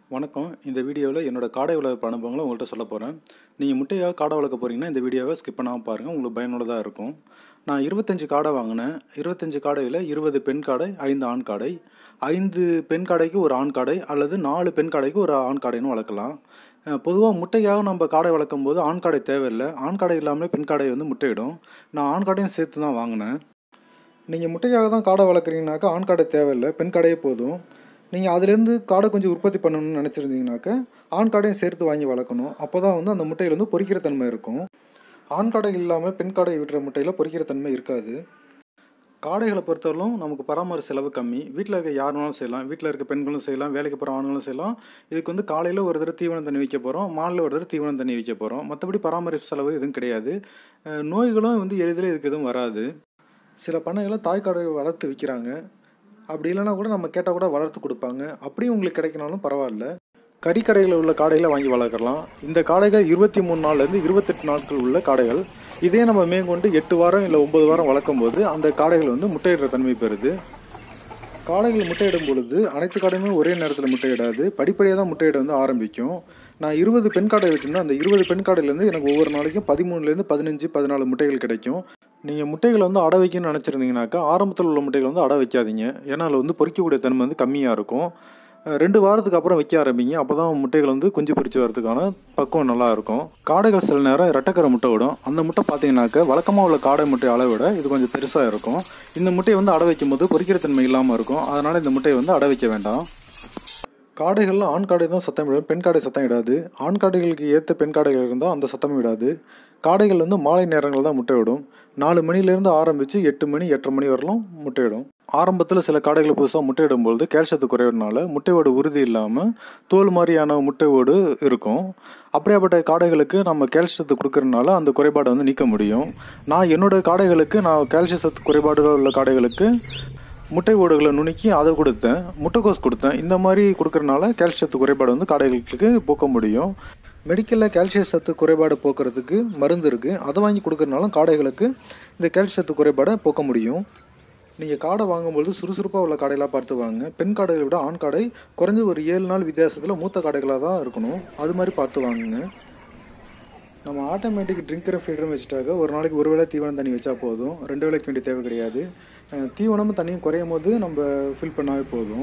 வணக்கம் இந்த வீடியோவில் என்னோடய காடை வளர்ப்பு அனுபவங்களை உங்கள்கிட்ட சொல்ல போகிறேன் நீங்கள் முட்டையாக காடை வளர்க்க போகிறீங்கன்னா இந்த வீடியோவை ஸ்கிப் பண்ணாமல் பாருங்கள் உங்களுக்கு பயனுள்ளதாக இருக்கும் நான் இருபத்தஞ்சு காடை வாங்கினேன் இருபத்தஞ்சு காடையில் இருபது பெண் காடை ஐந்து ஆண் காடை ஐந்து பெண் காடைக்கு ஒரு ஆண் காடை அல்லது நாலு பெண் காடைக்கு ஒரு ஆண் காடைன்னு வளர்க்கலாம் பொதுவாக முட்டையாக நம்ம காடை வளர்க்கும் போது ஆண் காடை தேவையில்லை ஆண் காடை இல்லாமலே பெண் காடை வந்து முட்டையிடும் நான் ஆண் காடையும் சேர்த்து தான் வாங்கினேன் நீங்கள் முட்டைக்காக தான் காடை வளர்க்குறீங்கனாக்கா ஆண் காடை தேவையில்லை பெண் காடையே போதும் நீங்கள் அதுலேருந்து காடை கொஞ்சம் உற்பத்தி பண்ணணும்னு நினச்சிருந்தீங்கனாக்கா ஆண் காடையும் சேர்த்து வாங்கி வளர்க்கணும் அப்போ தான் வந்து அந்த முட்டையில் வந்து பொரிக்கிற தன்மை இருக்கும் ஆண் காடை இல்லாமல் பெண் காடை விடுற முட்டையில் பொரிக்கிற தன்மை இருக்காது காடைகளை பொறுத்தவரைக்கும் நமக்கு பராமரி செலவு கம்மி வீட்டில் இருக்க யார் வேணாலும் செய்யலாம் வீட்டில் இருக்க பெண்களும் செய்யலாம் வேலைக்கு போகிற ஆண்களும் செய்யலாம் இதுக்கு வந்து காலையில் ஒரு தடவை தீவனம் தண்ணி வைக்க போகிறோம் மாலையில் ஒரு தடவை தீவனம் தண்ணி வைக்க போகிறோம் மற்றபடி பராமரிப்பு செலவு எதுவும் கிடையாது அஹ் நோய்களும் வந்து எளிதில் இதுக்கு எதுவும் வராது சில பண்ணைகளை தாய் காடை வளர்த்து விற்கிறாங்க அப்படி இல்லைனா கூட நம்ம கேட்டால் கூட வளர்த்து கொடுப்பாங்க அப்படியும் உங்களுக்கு கிடைக்கினாலும் பரவாயில்ல கறிக்கடைகளில் உள்ள காடைகளை வாங்கி வளர்க்கலாம் இந்த காடைகள் இருபத்தி மூணு நாள்லேருந்து இருபத்தெட்டு நாட்கள் உள்ள காடைகள் இதே நம்ம மேற்கொண்டு எட்டு வாரம் இல்லை ஒம்பது வாரம் வளர்க்கும் போது அந்த காடைகள் வந்து முட்டையிடுற தன்மை பெறுது காடைகள் முட்டையிடும் பொழுது அனைத்து காடையுமே ஒரே நேரத்தில் முட்டையிடாது படிப்படியாக தான் முட்டையிட வந்து ஆரம்பிக்கும் நான் இருபது பெண் காடை வச்சுருந்தேன் அந்த இருபது பெண் காடையிலேருந்து எனக்கு ஒவ்வொரு நாளைக்கும் பதிமூணுலேருந்து பதினஞ்சு பதினாலு முட்டைகள் கிடைக்கும் நீங்கள் முட்டைகளை வந்து அடை வைக்கணும்னு நினச்சிருந்தீங்கனாக்கா ஆரம்பத்தில் உள்ள முட்டைகளை வந்து அடை வைக்காதீங்க ஏன்னா அதில் வந்து பொறிக்கக்கூடிய தன்மை வந்து கம்மியாக இருக்கும் அஹ் ரெண்டு வாரத்துக்கு அப்புறம் வைக்க ஆரம்பிங்க அப்போ தான் முட்டைகள் வந்து குஞ்சு பொரிச்சு வரதுக்கான பக்குவம் நல்லா இருக்கும் காடைகள் சில நேரம் ரெட்டக்கரை முட்டை விடும் அந்த முட்டை பார்த்தீங்கன்னாக்க வழக்கமாக உள்ள காடை முட்டை அளவை விட இது கொஞ்சம் பெருசாக இருக்கும் இந்த முட்டையை வந்து அடை வைக்கும் போது பொரிக்கிற தன்மை இல்லாமல் இருக்கும் அதனால் இந்த முட்டையை வந்து அடை வைக்க வேண்டாம் காடைகளில் ஆண் காடை தான் சத்தம் விடும் பெண் காடை சத்தம் விடாது ஆண் காடைகளுக்கு ஏற்ற பெண் காடைகள் இருந்தால் அந்த சத்தம் விடாது காடைகள் வந்து மாலை நேரங்கள் தான் முட்டையிடும் நாலு மணிலேருந்து ஆரம்பித்து எட்டு மணி எட்டரை மணி வரலாம் முட்டையிடும் ஆரம்பத்தில் சில காடைகள் புதுசாக முட்டையிடும் பொழுது கேல்சியத்து குறைவதனால முட்டையோட உறுதி இல்லாமல் தோல் மாதிரியான முட்டையோடு இருக்கும் அப்படியாப்பட்ட காடைகளுக்கு நம்ம கேல்சியத்தை கொடுக்கறதுனால அந்த குறைபாடை வந்து நீக்க முடியும் நான் என்னோடய காடைகளுக்கு நான் கேல்சிய சத்து குறைபாடுகள் உள்ள காடைகளுக்கு முட்டை ஓடுகளை நுணுக்கி அதை கொடுத்தேன் முட்டைக்கோஸ் கொடுத்தேன் இந்த மாதிரி கொடுக்கறனால கேல்சியத்து குறைபாடு வந்து காடைகளுக்கு போக்க முடியும் மெடிக்கலில் கால்சிய சத்து குறைபாடு போக்குறதுக்கு மருந்து இருக்குது அதை வாங்கி கொடுக்கறனாலும் காடைகளுக்கு இந்த கால்சியத்து குறைபாடை போக்க முடியும் நீங்கள் காடை வாங்கும்பொழுது சுறுசுறுப்பாக உள்ள காடைகளாக பார்த்து வாங்க பெண் காடைகளை விட ஆண் காடை குறைஞ்ச ஒரு ஏழு நாள் வித்தியாசத்தில் மூத்த காடைகளாக தான் இருக்கணும் அது மாதிரி பார்த்து வாங்குங்க நம்ம ஆட்டோமேட்டிக் ட்ரிங்கரும் ஃபீடரும் வச்சுட்டாக்க ஒரு நாளைக்கு ஒரு வேளை தீவனம் தண்ணி வச்சா போதும் ரெண்டு வேளைக்கு வேண்டிய தேவை கிடையாது அஹ் தீவனமும் தண்ணியும் குறையும் போது நம்ம ஃபில் பண்ணாவே போதும்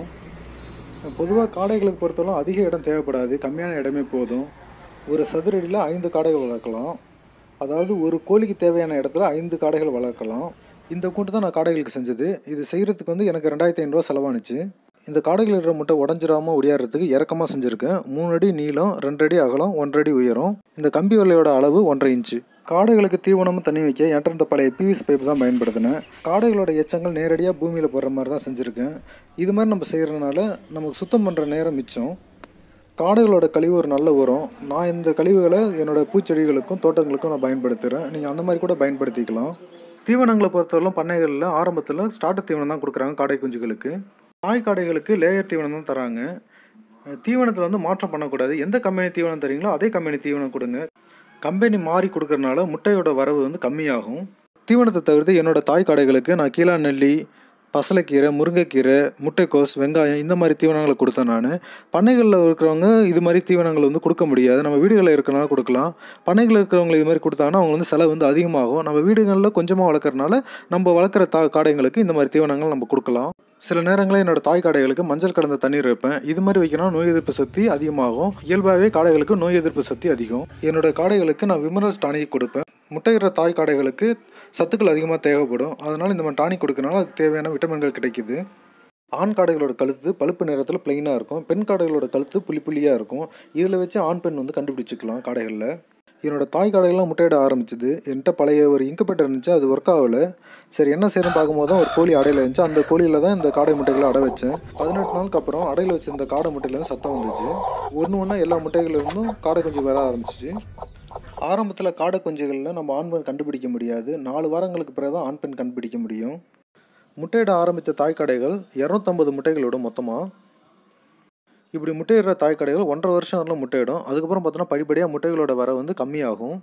பொதுவாக காடைகளுக்கு பொறுத்தவரை அதிக இடம் தேவைப்படாது கம்மியான இடமே போதும் ஒரு சதுரடியில் ஐந்து காடைகள் வளர்க்கலாம் அதாவது ஒரு கோழிக்கு தேவையான இடத்துல ஐந்து காடைகள் வளர்க்கலாம் இந்த கூட்டு தான் நான் காடைகளுக்கு செஞ்சது இது செய்கிறதுக்கு வந்து எனக்கு ரெண்டாயிரத்தி ஐநூறுரூவா செலவானுச்சு இந்த காடைகள் இருக்கிற முட்டை உடஞ்சிராமல் ஒடியாடுறதுக்கு இறக்கமாக செஞ்சுருக்கேன் மூணு அடி நீளம் ரெண்டு அடி அகலம் ஒன்றரை அடி உயரம் இந்த கம்பி வலையோட அளவு ஒன்றரை இன்ச்சு காடைகளுக்கு தீவனமும் தண்ணி வைக்க என்கிட்ட இருந்த பழைய பிவிசி பைப் தான் பயன்படுத்தினேன் காடைகளோட எச்சங்கள் நேரடியாக பூமியில் போடுற மாதிரி தான் செஞ்சுருக்கேன் இது மாதிரி நம்ம செய்கிறனால நமக்கு சுத்தம் பண்ணுற நேரம் மிச்சம் காடுகளோட கழிவு ஒரு நல்ல உரம் நான் இந்த கழிவுகளை என்னோட பூச்செடிகளுக்கும் தோட்டங்களுக்கும் நான் பயன்படுத்துகிறேன் நீங்கள் அந்த மாதிரி கூட பயன்படுத்திக்கலாம் தீவனங்களை பொறுத்தவரைக்கும் பண்ணைகளில் ஆரம்பத்தில் ஸ்டார்டர் தீவனம் தான் கொடுக்குறாங்க காடை குஞ்சுகளுக்கு தாய் காடைகளுக்கு லேயர் தீவனம் தான் தராங்க தீவனத்தில் வந்து மாற்றம் பண்ணக்கூடாது எந்த கம்பெனி தீவனம் தரீங்களோ அதே கம்பெனி தீவனம் கொடுங்க கம்பெனி மாறி கொடுக்கறனால முட்டையோட வரவு வந்து கம்மியாகும் தீவனத்தை தவிர்த்து என்னோட தாய் காடைகளுக்கு நான் கீழா நெல்லி பசலைக்கீரை முருங்கைக்கீரை முட்டைக்கோஸ் வெங்காயம் இந்த மாதிரி தீவனங்களை கொடுத்தேன் நான் பண்ணைகளில் இருக்கிறவங்க இது மாதிரி தீவனங்கள் வந்து கொடுக்க முடியாது நம்ம வீடுகளில் இருக்கிறனால கொடுக்கலாம் பண்ணைகளில் இருக்கிறவங்க இது மாதிரி கொடுத்தாங்கன்னா அவங்க வந்து செலவு வந்து அதிகமாகும் நம்ம வீடுகளில் கொஞ்சமாக வளர்க்குறனால நம்ம வளர்க்குற தா காடைங்களுக்கு இந்த மாதிரி தீவனங்கள் நம்ம கொடுக்கலாம் சில நேரங்களில் என்னோட தாய் காடைகளுக்கு மஞ்சள் கலந்த தண்ணீர் வைப்பேன் இது மாதிரி வைக்கணும் நோய் எதிர்ப்பு சக்தி அதிகமாகும் இயல்பாகவே காடைகளுக்கு நோய் எதிர்ப்பு சக்தி அதிகம் என்னோட காடைகளுக்கு நான் விமரல் டானிக் கொடுப்பேன் முட்டையிற தாய் காடைகளுக்கு சத்துக்கள் அதிகமாக தேவைப்படும் அதனால் இந்த மாதிரி டானிக் கொடுக்கறனால அதுக்கு தேவையான விட்டமின்கள் கிடைக்குது ஆண் காடைகளோட கழுத்து பழுப்பு நிறத்தில் பிளெயினாக இருக்கும் பெண் காடைகளோட கழுத்து புள்ளி புள்ளியாக இருக்கும் இதில் வச்சு ஆண் பெண் வந்து கண்டுபிடிச்சிக்கலாம் காடைகளில் என்னோட தாய் காடைகள்லாம் முட்டையிட ஆரம்பிச்சது என்கிட்ட பழைய ஒரு இன்குபேட்டர் இருந்துச்சு அது ஒர்க் ஆகலை சரி என்ன செய்யணும் பார்க்கும்போது தான் ஒரு கோழி அடையில் இருந்துச்சு அந்த கோழியில் தான் இந்த காடை முட்டைகளை அடை வச்சேன் பதினெட்டு நாளுக்கு அப்புறம் அடையில் வச்சிருந்த காடை முட்டையிலேருந்து சத்தம் வந்துச்சு ஒன்று ஒன்றா எல்லா முட்டைகளிலிருந்தும் காடை குஞ்சு வர ஆரம்பிச்சிச்சு ஆரம்பத்தில் காடை குஞ்சுகளில் நம்ம ஆண் பெண் கண்டுபிடிக்க முடியாது நாலு வாரங்களுக்கு பிறகு தான் ஆண் பெண் கண்டுபிடிக்க முடியும் முட்டையிட ஆரம்பித்த தாய்க்கடைகள் இரநூத்தம்பது முட்டைகளோட மொத்தமாக இப்படி முட்டையிடுற தாய்க்கடைகள் ஒன்றரை வருஷம் வரலாம் முட்டையிடும் அதுக்கப்புறம் பார்த்தோன்னா படிப்படியாக முட்டைகளோட வர வந்து கம்மியாகும்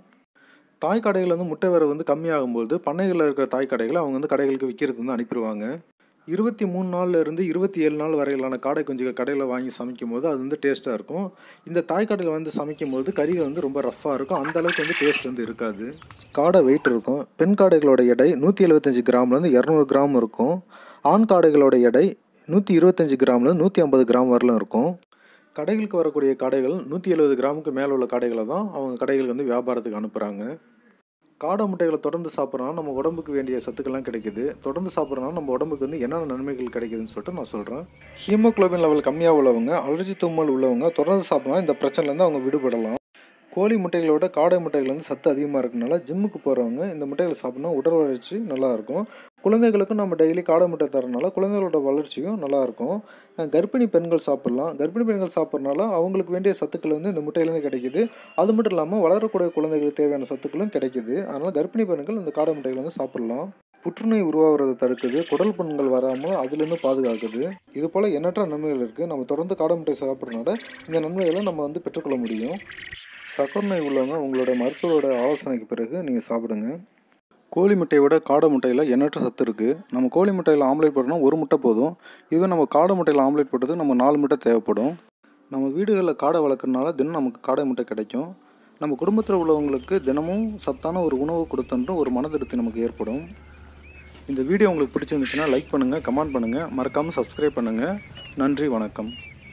தாய்க்கடைகள் வந்து முட்டை வர வந்து கம்மியாகும்போது பண்ணைகளில் இருக்கிற தாய்க்கடைகளை அவங்க வந்து கடைகளுக்கு விற்கிறது வந்து அனுப்பிடுவாங்க இருபத்தி மூணு நாள்ல இருந்து இருபத்தி ஏழு நாள் வரையிலான காடை குஞ்சுகள் கடையில் வாங்கி சமைக்கும் போது அது வந்து டேஸ்ட்டாக இருக்கும் இந்த தாய் கடையில் வந்து சமைக்கும் போது கறிகள் வந்து ரொம்ப ரஃப்பாக இருக்கும் அந்த அளவுக்கு வந்து டேஸ்ட் வந்து இருக்காது காடை வெயிட் இருக்கும் பெண் காடைகளோட எடை நூற்றி எழுபத்தஞ்சு கிராம்லேருந்து இரநூறு கிராம் இருக்கும் ஆண் காடைகளோட எடை நூற்றி இருபத்தஞ்சி கிராம்லேருந்து நூற்றி ஐம்பது கிராம் வரலும் இருக்கும் கடைகளுக்கு வரக்கூடிய கடைகள் நூற்றி எழுபது கிராமுக்கு மேலே உள்ள கடைகளை தான் அவங்க கடைகளுக்கு வந்து வியாபாரத்துக்கு அனுப்புகிறாங்க காடை முட்டைகளை தொடர்ந்து சாப்பிட்றனால நம்ம உடம்புக்கு வேண்டிய சத்துக்கள்லாம் கிடைக்குது தொடர்ந்து சாப்பிட்றனால நம்ம உடம்புக்கு வந்து என்னென்ன நன்மைகள் கிடைக்குதுன்னு சொல்லிட்டு நான் சொல்கிறேன் ஹீமோக்ளோபின் லெவல் கம்மியாக உள்ளவங்க அலர்ஜி தும்மல் உள்ளவங்க தொடர்ந்து சாப்பிட்றனால இந்த பிரச்சனைலேருந்து அவங்க விடுபடலாம் கோழி முட்டைகளோட காடை முட்டைகள் வந்து சத்து அதிகமாக இருக்கனால ஜிம்முக்கு போகிறவங்க இந்த முட்டைகளை சாப்பிட்னா உடல் வளர்ச்சி நல்லாயிருக்கும் குழந்தைகளுக்கும் நம்ம டெய்லி காடை முட்டை தரனால குழந்தைகளோட வளர்ச்சியும் நல்லாயிருக்கும் கர்ப்பிணி பெண்கள் சாப்பிட்லாம் கர்ப்பிணி பெண்கள் சாப்பிட்றனால அவங்களுக்கு வேண்டிய சத்துக்கள் வந்து இந்த முட்டையிலேருந்து கிடைக்குது அது மட்டும் இல்லாமல் வளரக்கூடிய குழந்தைகளுக்கு தேவையான சத்துக்களும் கிடைக்குது அதனால் கர்ப்பிணி பெண்கள் இந்த காடை முட்டைகளை வந்து சாப்பிட்லாம் புற்றுநோய் உருவாகிறத தடுக்குது குடல் புண்கள் வராமல் அதுலேருந்து பாதுகாக்குது இது போல் எண்ணற்ற நன்மைகள் இருக்குது நம்ம தொடர்ந்து காடை முட்டை சாப்பிட்றதுனால இந்த நன்மைகளை நம்ம வந்து பெற்றுக்கொள்ள முடியும் சக்கரை நோய் உள்ளவங்க உங்களோட மருத்துவரோட ஆலோசனைக்கு பிறகு நீங்கள் சாப்பிடுங்க கோழி முட்டையை விட காடை முட்டையில் எண்ணற்ற சத்து இருக்குது நம்ம கோழி முட்டையில் ஆம்லேட் போட்டோம்னா ஒரு முட்டை போதும் இதுவே நம்ம காடை முட்டையில் ஆம்லேட் போட்டது நம்ம நாலு முட்டை தேவைப்படும் நம்ம வீடுகளில் காடை வளர்க்குறதுனால தினம் நமக்கு காடை முட்டை கிடைக்கும் நம்ம குடும்பத்தில் உள்ளவங்களுக்கு தினமும் சத்தான ஒரு உணவு கொடுத்தன்ற ஒரு மனதிருப்தி நமக்கு ஏற்படும் இந்த வீடியோ உங்களுக்கு பிடிச்சிருந்துச்சுன்னா லைக் பண்ணுங்கள் கமெண்ட் பண்ணுங்கள் மறக்காமல் சப்ஸ்கிரைப் பண்ணுங்கள் நன்றி வணக்கம்